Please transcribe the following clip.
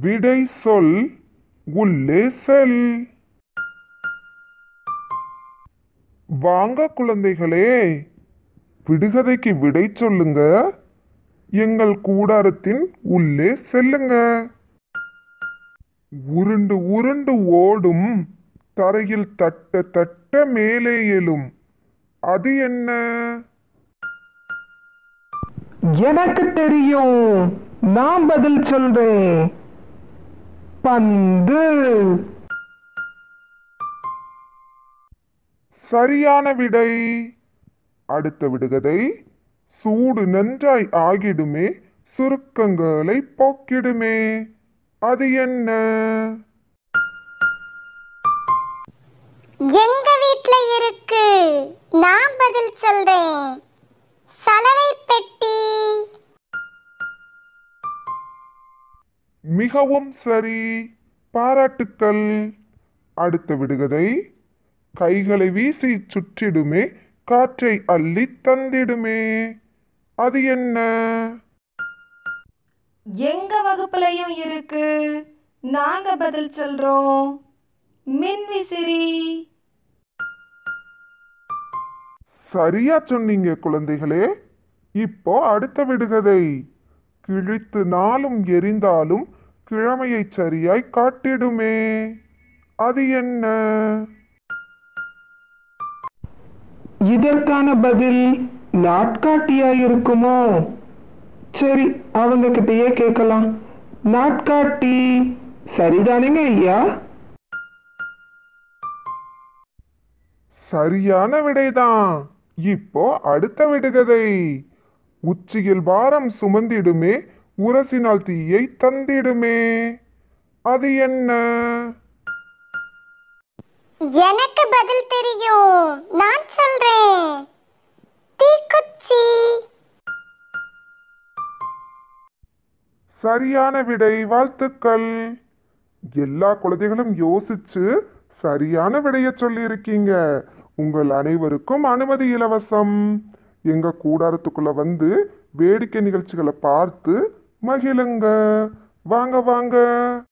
விடை சொல் உள்ளே செல் வாங்க குழந்தைகளே விடுகதைக்கு விடை சொல்லுங்க எங்கள் கூடாரத்தின் உள்ளே செல்லுங்க உருண்டு உருண்டு ஓடும் தரையில் தட்ட தட்ட மேலே எழும் அது என்ன எனக்கு தெரியும் நான் பதில் சொல்றேன் பந்து சரியான விடை அடுத்த விடுகதை சூடு நன்றாய் ஆகிடுமே சுருக்கங்களை போக்கிடுமே அது என்ன எங்க வீட்ல இருக்கு நான் பதில் சொல்றேன் சலவை பெட்டி மிகவும் சரி பாராட்டுக்கள் அடுத்த விடுகதை கைகளை வீசி சுற்றிடுமே காற்றை அள்ளி தந்திடுமே அது என்ன எங்க வகுப்புலயும் இருக்கு நாங்க பதில் சொல்றோம் மின்விசிறி சரியா சொன்னீங்க குழந்தைகளே இப்போ அடுத்த விடுகதை கிழித்து நாளும் எரிந்தாலும் கிழமையை சரியாய் காட்டிடுமே அது என்ன இதற்கான பதில் நாட்காட்டியா இருக்குமோ சரி அவங்க கிட்டயே கேட்கலாம் நாட்காட்டி சரிதானேங்க ஐயா சரியான விடைதான் இப்போ அடுத்த விடுகதை உச்சியில் பாரம் சுமந்திடுமே உரசினால் தீயை தந்திடுமே அது என்ன எனக்கு பதில் தெரியும் நான் சொல்றேன் தீக்குச்சி சரியான விடை வாழ்த்துக்கள் எல்லா குழந்தைகளும் யோசிச்சு சரியான விடைய சொல்லியிருக்கீங்க உங்கள் அனைவருக்கும் அனுமதி இலவசம் எங்க கூடாரத்துக்குள்ள வந்து வேடிக்கை நிகழ்ச்சிகளை பார்த்து மகிழுங்க வாங்க வாங்க